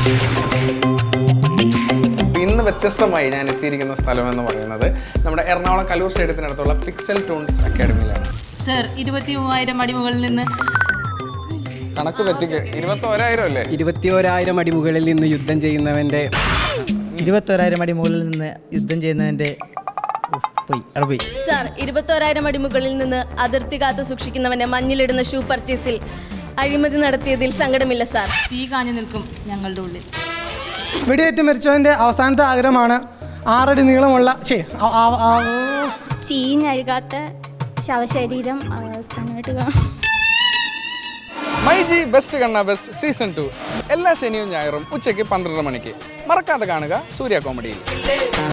ഇന്ന് വ്യത്യസ്തമായി ഞാൻ എത്തിയിരിക്കുന്ന സ്ഥലം എന്ന് പറയുന്നത് നമ്മുടെ എറണാകുളം കലൂർ സ്റ്റേഡിയത്തിനടുത്തുള്ള പിക്സൽ ടൂൺസ് അക്കാഡമിയിലാണ് സർ ഇരുപത്തി മൂവായിരം അടിമുകളിൽ നിന്ന് കണക്ക് പറ്റിക്ക് ഇരുപത്തോരായിരം അല്ലേ ഇരുപത്തിയോരായിരം അടിമുകളിൽ നിന്ന് യുദ്ധം ചെയ്യുന്നവന്റെ ഇരുപത്തോരായിരം അടി മുകളിൽ നിന്ന് യുദ്ധം ചെയ്യുന്നതിൻ്റെ ഉഫ്, പോയി അവിടെ പോയി സാർ ഇരുപത്തോരായിരം അടിമുകളിൽ നിന്ന് അതിർത്തി കാത്തു സൂക്ഷിക്കുന്നവന്റെ മഞ്ഞിലിടുന്ന ഷൂ പർച്ചേസിൽ അഴിമതി നടത്തിയതിൽ സങ്കടമില്ല സാർ തീ കാഞ്ഞു നിൽക്കും ഞങ്ങളുടെ ഉള്ളിൽ വെടിയേറ്റ് മരിച്ചവൻ്റെ അവസാനത്തെ ആഗ്രഹമാണ് ആറടി നീളമുള്ള ശേ ചീഞ്ഞഴുകാത്ത ശവശരീരം അവസാനമായിട്ട് കാണാം മൈ ജി ബെസ്റ്റ് കണ്ണ ബെസ്റ്റ് സീസൺ ടു എല്ലാ ശനിയും ഞായറും ഉച്ചയ്ക്ക് പന്ത്രണ്ട് മണിക്ക് മറക്കാതെ കാണുക സൂര്യ കോമഡിയിൽ